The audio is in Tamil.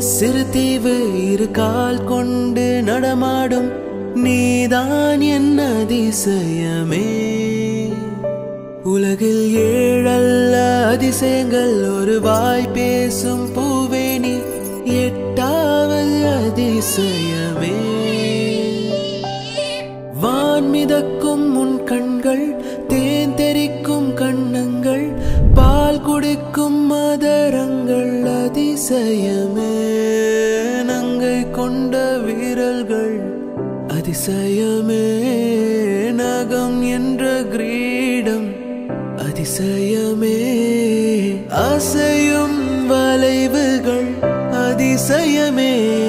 சிறுதீவு இரு கால் கொண்டு நடமாடும் நீதான் என் அதிசயமே உலகில் ஏழல்ல அதிசயங்கள் ஒரு வாய் பேசும் பூவேணி எட்டாவது அதிசயமே வான் மிதக்கும் உன் கண்கள் தேன் தெறிக்கும் கண்ணங்கள் பால் குடிக்கும் மதரங்கள் அதிசயமே நங்கை கொண்ட வீரல்கள் அதிசயமே நகம் என்ற கிரீடம் அதிசயமே அசையும் வளைவுகள் அதிசயமே